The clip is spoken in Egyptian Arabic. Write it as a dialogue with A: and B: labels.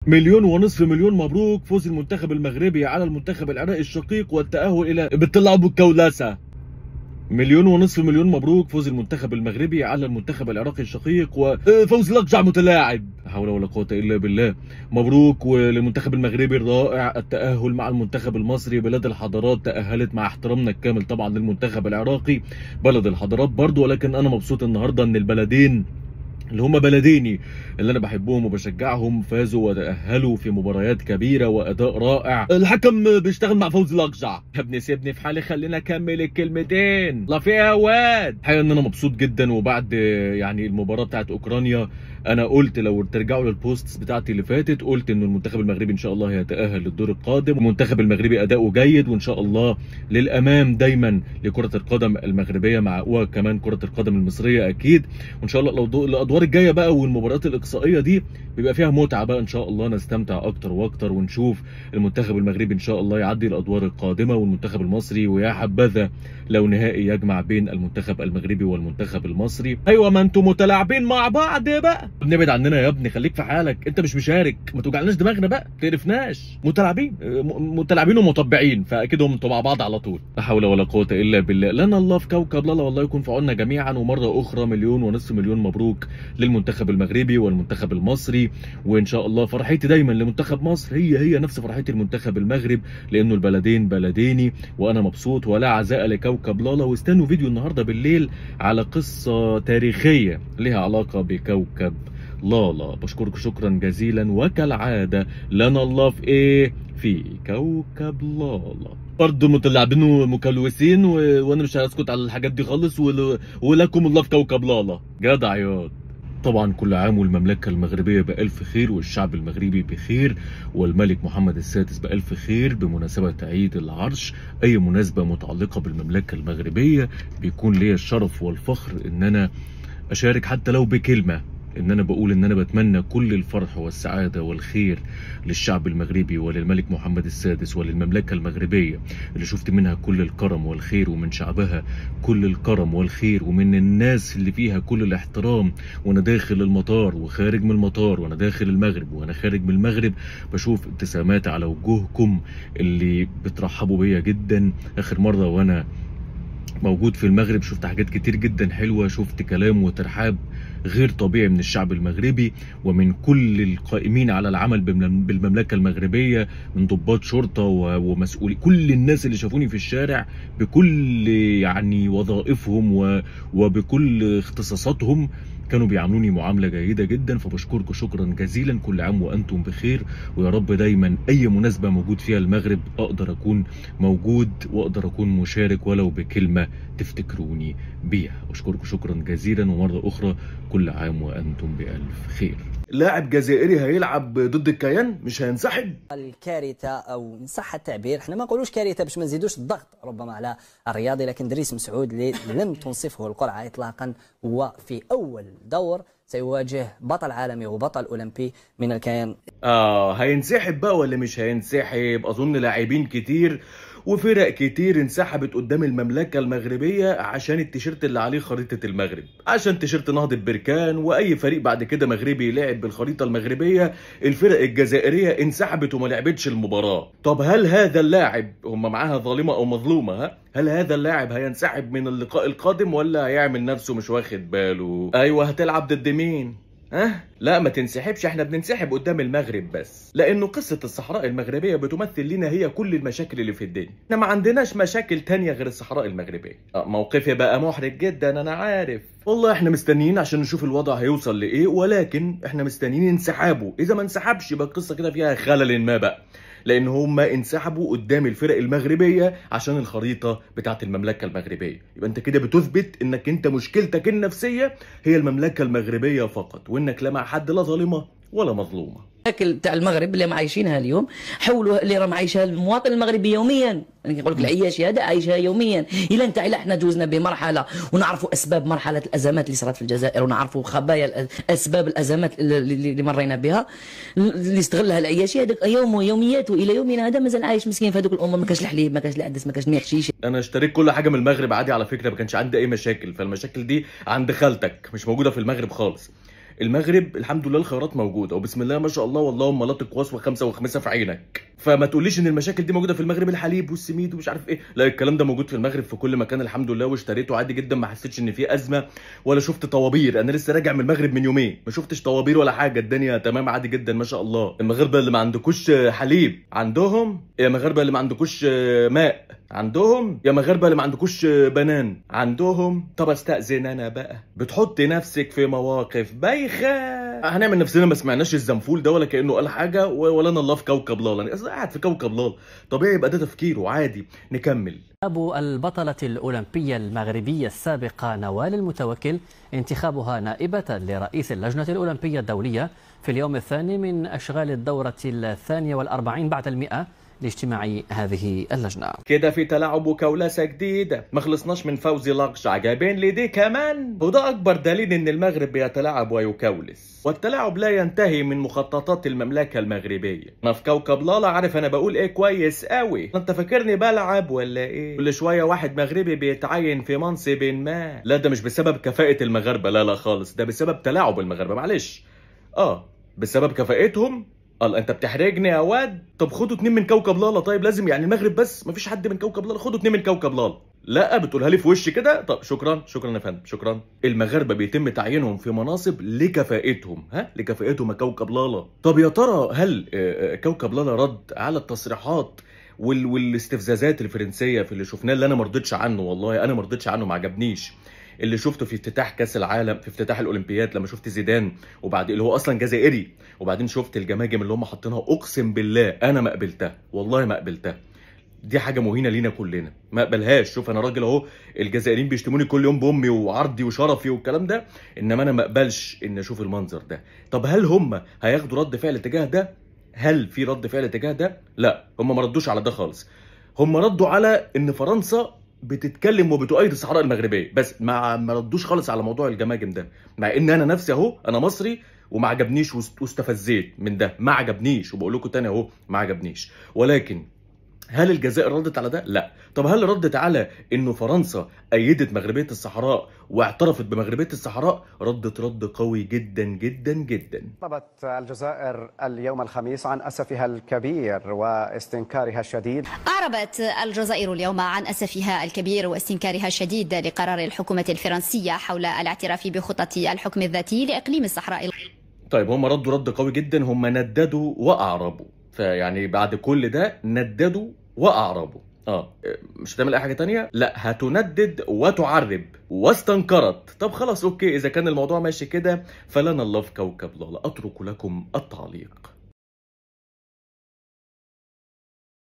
A: مليون ونصف مليون مبروك فوز المنتخب المغربي على المنتخب العراقي الشقيق والتأهل إلى بتطلعوا بالكولاسة مليون ونصف مليون مبروك فوز المنتخب المغربي على المنتخب العراقي الشقيق وفوز الأقجع متلاعب لا حول ولا قوة إلا بالله مبروك وللمنتخب المغربي الرائع التأهل مع المنتخب المصري بلاد الحضارات تأهلت مع احترامنا الكامل طبعا للمنتخب العراقي بلد الحضارات برضو ولكن أنا مبسوط النهاردة إن البلدين اللي هم بلديني اللي انا بحبهم وبشجعهم فازوا وتاهلوا في مباريات كبيره واداء رائع الحكم بيشتغل مع فوز الاقجع يا ابني سيبني في حالي خلينا اكمل الكلمتين لا فيها واد الحقيقه ان انا مبسوط جدا وبعد يعني المباراه بتاعت اوكرانيا انا قلت لو ترجعوا للبوستس بتاعتي اللي فاتت قلت ان المنتخب المغربي ان شاء الله هيتاهل للدور القادم والمنتخب المغربي اداؤه جيد وان شاء الله للامام دايما لكره القدم المغربيه مع وكمان كره القدم المصريه اكيد وان شاء الله لو الادوار الجايه بقى والمباريات الاقصائيه دي بيبقى فيها متعه بقى ان شاء الله نستمتع اكتر واكتر ونشوف المنتخب المغربي ان شاء الله يعدي الادوار القادمه والمنتخب المصري ويا حبذا لو نهائي يجمع بين المنتخب المغربي والمنتخب المصري ايوه ما انتم متلاعبين مع بعض بقى ابني عننا يا ابني خليك في حالك انت مش مشارك ما توجعناش دماغنا بقى ما تقرفناش متلاعبين متلاعبين ومطبعين فاكيد هم انتوا مع بعض على طول لا حول ولا قوه الا بالله لنا الله في كوكب لالا والله يكون في عوننا جميعا ومره اخرى مليون ونصف مليون مبروك للمنتخب المغربي والمنتخب المصري وان شاء الله فرحتي دايما لمنتخب مصر هي هي نفس فرحتي المنتخب المغرب لانه البلدين بلديني وانا مبسوط ولا عزاء لكوكب لالا واستنوا فيديو النهارده بالليل على قصه تاريخيه لها علاقه بكوكب لالا بشكرك شكرا جزيلا وكالعادة لنا الله في ايه في كوكب لالا برضه متلاعبين ومكلوسين و... وانا مش هسكت على الحاجات دي خالص ول... ولكم الله في كوكب لالا جدع ياض طبعا كل عام والمملكة المغربية بألف خير والشعب المغربي بخير والملك محمد السادس بألف خير بمناسبة عيد العرش أي مناسبة متعلقة بالمملكة المغربية بيكون لي الشرف والفخر إن أنا أشارك حتى لو بكلمة ان انا بقول ان انا بتمنى كل الفرح والسعادة والخير للشعب المغربي وللملك محمد السادس وللمملكة المغربية اللي شفت منها كل الكرم والخير ومن شعبها كل الكرم والخير ومن الناس اللي فيها كل الاحترام وانا داخل المطار وخارج من المطار وانا داخل المغرب وانا خارج من المغرب بشوف ابتسامات على وجوهكم اللي بترحبوا بيا جدا اخر مرة وانا موجود في المغرب شفت حاجات كتير جدا حلوة شفت كلام وترحاب غير طبيعي من الشعب المغربي ومن كل القائمين على العمل بالمملكة المغربية من ضباط شرطة ومسؤولي كل الناس اللي شافوني في الشارع بكل يعني وظائفهم وبكل اختصاصاتهم كانوا بيعاملوني معامله جيده جدا فبشكركم شكرا جزيلا كل عام وانتم بخير ويا رب دايما اي مناسبه موجود فيها المغرب اقدر اكون موجود واقدر اكون مشارك ولو بكلمه تفتكروني بيها اشكركم شكرا جزيلا ومره اخرى كل عام وانتم بالف خير لاعب جزائري هيلعب ضد الكيان مش هينسحب
B: الكارثه او ان صح التعبير احنا ما نقولوش كارثه باش ما نزيدوش الضغط ربما على الرياضي لكن دريس مسعود اللي لم تنصفه القرعه اطلاقا هو في اول دور سيواجه بطل عالمي وبطل اولمبي من الكيان
A: اه هينسحب بقى ولا مش هينسحب اظن لاعبين كتير وفرق كتير انسحبت قدام المملكة المغربية عشان التيشيرت اللي عليه خريطة المغرب عشان تيشيرت نهضة بركان وأي فريق بعد كده مغربي لعب بالخريطة المغربية الفرق الجزائرية انسحبت وما لعبتش المباراة طب هل هذا اللاعب هم معاها ظالمة أو مظلومة ها؟ هل هذا اللاعب هينسحب من اللقاء القادم ولا هيعمل نفسه مش واخد باله أيوة هتلعب ضد مين؟ ها؟ لا ما تنسحبش احنا بننسحب قدام المغرب بس لانه قصة الصحراء المغربية بتمثل لنا هي كل المشاكل اللي في الدنيا احنا ما عندناش مشاكل تانية غير الصحراء المغربية اه موقفي بقى محرج جدا انا عارف والله احنا مستنيين عشان نشوف الوضع هيوصل لايه ولكن احنا مستنيين انسحابه اذا ما انسحبش يبقى القصة كده فيها خلل ما بقى لان هم انسحبوا قدام الفرق المغربيه عشان الخريطه بتاعه المملكه المغربيه يبقى انت كده بتثبت انك انت مشكلتك النفسيه هي المملكه المغربيه فقط وانك لا مع حد لا ظالمه ولا مظلومه
C: المشاكل تاع المغرب اللي عايشينها اليوم حولوا اللي راهم عايشها المواطن المغربي يوميا يعني نقول لك العياشي هذا عايشها يوميا الى انت الى احنا جوزنا بمرحله ونعرفوا اسباب مرحله الازمات اللي صارت في الجزائر ونعرفوا خبايا اسباب الازمات اللي مرينا بها اللي استغلها العياشي هذاك يوم يوميات والى يومنا هذا مازال عايش مسكين في هذوك الامور ما كاش الحليب ما كاش العدس ما كاش المحشيش
A: انا اشتريت كل حاجه من المغرب عادي على فكره ما كانش عندي اي مشاكل فالمشاكل دي عند خالتك مش موجوده في المغرب خالص المغرب الحمد لله الخيارات موجوده وبسم الله ما شاء الله واللهم لا تقواس وخمسه وخمسه في عينك فما تقوليش ان المشاكل دي موجوده في المغرب الحليب والسميد ومش عارف ايه لا الكلام ده موجود في المغرب في كل مكان الحمد لله واشتريته عادي جدا ما حسيتش ان في ازمه ولا شفت طوابير انا لسه راجع من المغرب من يومين ما شفتش طوابير ولا حاجه الدنيا تمام عادي جدا ما شاء الله المغاربه اللي ما عندكوش حليب عندهم يا مغاربه اللي ما عندكوش ماء عندهم يا مغاربه اللي ما عندكوش بنان عندهم طب استاذن انا بقى بتحط نفسك في مواقف بايخه هنعمل نفسنا ما سمعناش الزنفول ده ولا كانه قال حاجه و- ولا انا الله في كوكب لال انا أصلاً قاعد في كوكب لال طبيعي يبقى ده تفكيره عادي نكمل
D: أبو البطلة الأولمبية المغربية السابقة نوال المتوكل انتخابها نائبة لرئيس اللجنة الأولمبية الدولية في اليوم الثاني من أشغال الدورة الثانية والأربعين بعد المئة لاجتماع هذه اللجنة
A: كده في تلاعب وكولاسة جديدة ما خلصناش من فوزي لقجع جايبين لي دي كمان وده أكبر دليل إن المغرب بيتلاعب ويكولس والتلاعب لا ينتهي من مخططات المملكة المغربية أنا في كوكب لالا عارف أنا بقول إيه كويس قوي أنت فاكرني بلعب ولا إيه كل شوية واحد مغربي بيتعين في منصب ما لا ده مش بسبب كفاءة المغاربة لا لا خالص ده بسبب تلاعب المغاربة معلش اه بسبب كفاءتهم قال انت بتحرجني يا واد طب خدوا اتنين من كوكب لالا طيب لازم يعني المغرب بس مفيش حد من كوكب لالا خدوا اتنين من كوكب لالا لا بتقولها لي في وشي كده طب شكرا شكرا يا فندم شكرا المغاربه بيتم تعيينهم في مناصب لكفاءتهم ها لكفاءتهم يا كوكب لالا طب يا ترى هل آه، آه، كوكب لالا رد على التصريحات وال... والاستفزازات الفرنسيه في اللي شفناه اللي انا ما رضيتش عنه والله انا ما رضيتش عنه ما عجبنيش اللي شفته في افتتاح كاس العالم في افتتاح الاولمبياد لما شفت زيدان وبعد اللي هو اصلا جزائري وبعدين شفت الجماجم اللي هم حاطينها اقسم بالله انا ما قبلتها والله ما قبلتها دي حاجه مهينه لينا كلنا ما اقبلهاش شوف انا راجل اهو الجزائريين بيشتموني كل يوم بامي وعرضي وشرفي والكلام ده انما انا ما اقبلش ان اشوف المنظر ده طب هل هم هياخدوا رد فعل تجاه ده هل في رد فعل تجاه ده لا هم ما ردوش على ده خالص هم ردوا على ان فرنسا بتتكلم وبتؤيد الصحراء المغربيه بس ما ما ردوش خالص على موضوع الجماجم ده مع ان انا نفسي اهو انا مصري وما عجبنيش واست- واستفزيت من ده ما عجبنيش وبقول لكم تاني اهو ما عجبنيش ولكن هل الجزائر ردت على ده؟ لا. طب هل ردت على انه فرنسا ايدت مغربيه الصحراء واعترفت بمغربيه الصحراء؟ ردت رد قوي جدا جدا جدا.
E: طلبت الجزائر اليوم الخميس عن أسفها الكبير واستنكارها الشديد
F: أعربت الجزائر اليوم عن أسفها الكبير واستنكارها الشديد لقرار الحكومة الفرنسية حول الاعتراف بخطط الحكم الذاتي لإقليم الصحراء
A: طيب هم ردوا رد قوي جدا هم نددوا واعربوا. فيعني بعد كل ده نددوا واعربوا. اه مش هتعمل اي حاجه تانية لا هتندد وتعرب واستنكرت طب خلاص اوكي اذا كان الموضوع ماشي كده فلنا الله في كوكب لالا اترك لكم التعليق